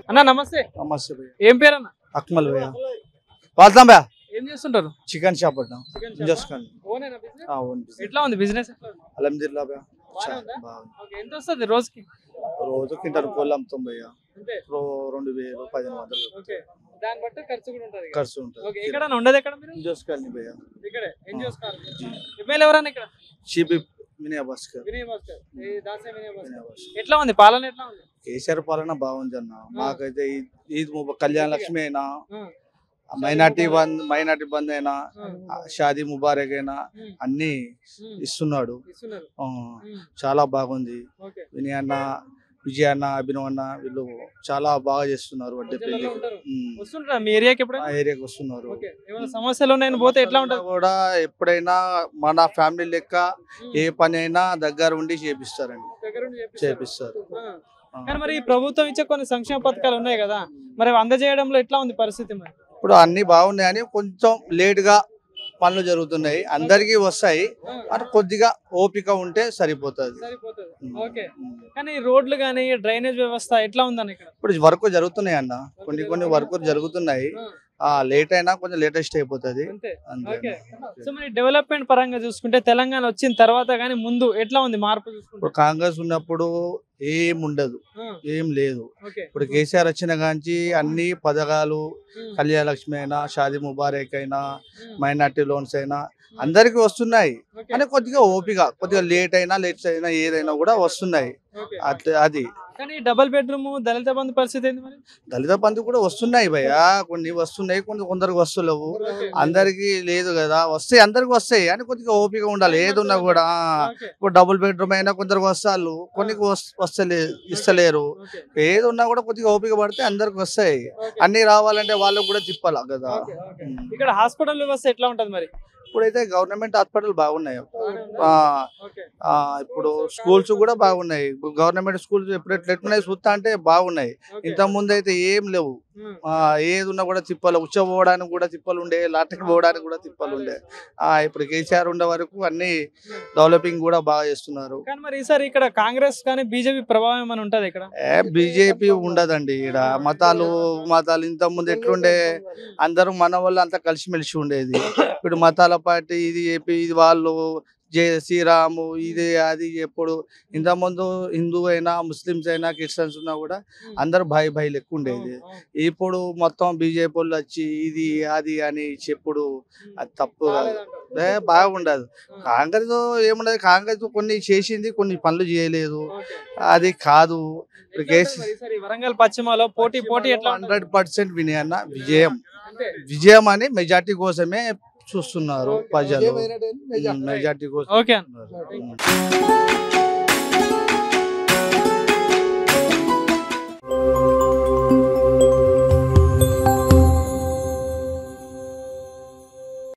అన్న నమస్తే నమస్తే భయ్య ఏం పేరు అన్న అక్మల్ భయ్య వాళ్తాం భయ్య ఏం చేస్తుంటారు చికెన్ షాప్ పెట్టాం చేసుకోండి ఓనేనా business? అవును ఎట్లా ఉంది బిజినెస్ అలహమ్దుల్లా భయ్య బాగానే ఉందా? బాగుంది ఓకే ఎంత వస్తుంది రోజుకి రోజు కింటారు కోళ్ళు అమ్ముతాం భయ్య అంతే రో రెండు వేలు పదిహేను వందలు ఓకే దాన్ని బట్టి ఖర్చు కూడా ఉంటుంది ఖర్చు ఓకే ఉంటుంది ఎక్కడ ఉండదు ఎక్కడ మీరు చేసుకోండి భయ్య ఇక్కడే ఎన్జిఓస్ కార్ ఎమ్మెల్యే ఎవరన్నా ఇక్కడ షీబీ మినియా భాస్కర్ వినయ్ భాస్కర్ ఈ దాసే వినయ్ భాస్కర్ మినియా భాస్కర్ ఎట్లా ఉంది పాలన ఎట్లా ఉంది కేసీఆర్ పాలన బాగుంది అన్న మాకైతే ఈ- ఈద్ ముబ కళ్యాణ లక్ష్మి అయినా ఆ, మైనార్టీ బంద్ మైనార్టీ బంద్ అయినా ఆ, ఆ, షాదీ ముబారక్ అయినా ఉమ్, అన్ని ఉమ్, ఇస్తున్నాడు ఇస్తున్నారు ఆ, ఉమ్, చాలా బాగుంది ఓకే వినయ్ అన్న విజయ్ అన్న అభినవ్ అన్న వీళ్ళు చాలా బాగా చేస్తున్నారు వడ్డే ప్రజలలో పెళ్లి ఉంటారు ఉమ్. వస్తుంటారా మీ ఏరియాకి ఆ ఎప్పుడైనా ఏరియాకి వస్తున్నారు ఓకే ఏమైనా సమస్యలు ఉన్నాయని పోతే ఎట్లా ఉంటుంది కూడా ఎప్పుడైనా మన ఫ్యామిలీ లెక్క ఏ పని అయినా దగ్గర ఉండి చేపిస్తారండి దగ్గర ఉండి చేపిస్తారు. చేపిస్తారు ఆ. ఆ. కానీ మరి ఈ ప్రభుత్వం ఇచ్చే కొన్ని సంక్షేమ పథకాలు ఉన్నాయి కదా మరి అవి అందజేయడంలో ఎట్లా ఉంది పరిస్థితి మరి ఇప్పుడు అన్ని బాగున్నాయని కొంచెం లేట్ గా పనులు జరుగుతున్నాయి అందరికీ వస్తాయి ఆ, అది కొద్దిగా ఓపిక ఉంటే సరిపోతుంది సరిపోతుంది ఉమ్. ఓకే ఉమ్. కానీ రోడ్లు కానీ డ్రైనేజ్ వ్యవస్థ ఎట్లా ఉందని ఇక్కడ ఇప్పుడు వర్క్ జరుగుతున్నాయి అన్న కొన్ని కొన్ని వర్క్ జరుగుతున్నాయి ఆ, ఆ లేట్ అయినా కొంచెం లేటెస్ట్ అయిపోతుంది అంతే అంతే ఓకే అన్న. సో మరి డెవలప్మెంట్ పరంగా చూసుకుంటే తెలంగాణ వచ్చిన తర్వాత కానీ ముందు ఎట్లా ఉంది మార్పు చూసుకుంటే ఇప్పుడు కాంగ్రెస్ ఉన్నప్పుడు ఏం ఉండదు ఆ, ఏం లేదు ఓకే ఇప్పుడు కేసీఆర్ వచ్చిన కాంచి అన్ని పథకాలు ఉమ్, కళ్యాణ లక్ష్మి అయినా షాదీ ముబారక్ అయినా ఉమ్, మైనార్టీ లోన్స్ అయినా అందరికి వస్తున్నాయి ఓకే, కానీ కొద్దిగా ఓపిక కొద్దిగా లేట్ అయినా లేట్ అయినా ఏదైనా కూడా వస్తున్నాయి ఓకే. అట్లా అది కానీ డబల్ బెడ్రూమ్ దళిత బంధు పరిస్థితి ఏంది మరి దళిత బంధు కూడా వస్తున్నాయి భయ్య కొన్ని వస్తున్నాయి కొన్ని కొందరికి వస్తలేవు ఓకే. అందరికి లేదు కదా వస్తాయి అందరికి వస్తాయి అని కొద్దిగా ఓపిక ఉండాలి ఏది ఉన్నా కూడా ఆ, ఓకే, ఇప్పుడు డబుల్ బెడ్రూమ్ అయినా కొందరికి వస్తారు కొన్ని వస్తలే ఇస్తలేరు ఓకే, ఏది ఉన్నా కూడా కొద్దిగా ఓపిక పడితే అందరికి వస్తాయి ఓకే. అన్ని రావాలంటే వాళ్ళకు కూడా తిప్పాలి కదా ఓకే, ఓకే. ఉమ్. ఇక్కడ హాస్పిటల్ వ్యవస్థ ఎట్లా ఉంటది మరి ఇప్పుడైతే గవర్నమెంట్ హాస్పిటల్ బాగున్నాయి బాగానే ఉందా? ఆ, ఓకే ఆ, ఇప్పుడు స్కూల్స్ కూడా బాగున్నాయి ఇప్పుడు గవర్నమెంట్ స్కూల్స్ ఎప్పుడు ఎట్లా ఎట్లున్నాయి చూస్తా అంటే బాగున్నాయి ఓకే. ఇంత ముందు అయితే ఏం లేవు ఉమ్, ఆ, ఏది ఉన్నా కూడా తిప్పలు ఉచ్చ పోవడానికి కూడా తిప్పలు ఉండే లాటకి పోవడానికి కూడా తిప్పలు ఉండే ఆ ఇప్పుడు కేసీఆర్ ఉండే వరకు అన్ని డెవలపింగ్ కూడా బాగా చేస్తున్నారు కానీ మరి ఈసారి ఇక్కడ కాంగ్రెస్ కానీ బీజేపీ ప్రభావం ఏమైనా ఉంటది ఇక్కడ ఏ బీజేపీ ఉండదండి ఇక్కడ మతాలు మతాలు ఇంత ముందు ఎట్లుండే అందరూ మన వాళ్ళు అంతా కలిసిమెలిసి ఉండేది ఇప్పుడు మతాల పార్టీ ఇది చెప్పి ఇది వాళ్ళు జై శ్రీరాము ఇది అది ఎప్పుడు ఇంత ముందు హిందూ అయినా ముస్లిమ్స్ అయినా క్రిస్టియన్స్ ఉన్నా కూడా అందరూ భాయి భాయి లెక్క ఉండేది అవును, అవును. ఇప్పుడు మొత్తం బీజేపీ వాళ్ళు వచ్చి ఇది అది అని చెప్పుడు అది తప్పు కాదు బాగాలేదంటారు. ఏ బాగుండదు ఆ, కాంగ్రెస్ ఏముండదు కాంగ్రెస్ కొన్ని చేసింది కొన్ని పనులు చేయలేదు ఓకే. అది కాదు ఎట్లా కేసు- ఉంటది మరి ఈసారి వరంగల్ పశ్చిమలో పోటీ పోటీ ఎట్లా ఉంటది? హండ్రెడ్ పర్సెంట్ వినయన్న విజయం అంతే విజయం అని మెజార్టీ కోసమే చూస్తున్నారు ఓకే. ప్రజలు మెజార్టీ కోసం ఓకే అన్న ఉన్నారు.